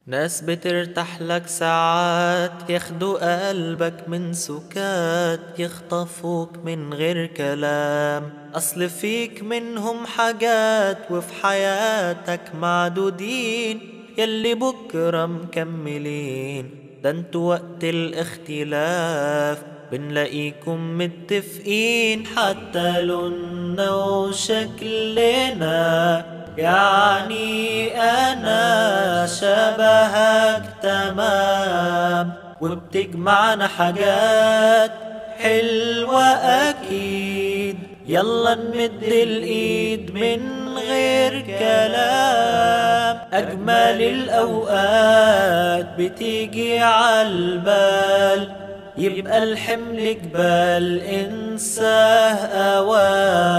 ناس بترتاح لك ساعات ياخدوا قلبك من سكات يخطفوك من غير كلام أصل فيك منهم حاجات وفي حياتك معدودين يلي بكرة مكملين ده انتوا وقت الاختلاف بنلاقيكم متفقين حتى لوننا وشكلنا يعني أنا شبهك تمام وبتجمعنا حاجات حلوة أكيد يلا نمد الإيد من غير كلام أجمل الأوقات بتيجي عالبال يبقى الحمل جبال انساه أوام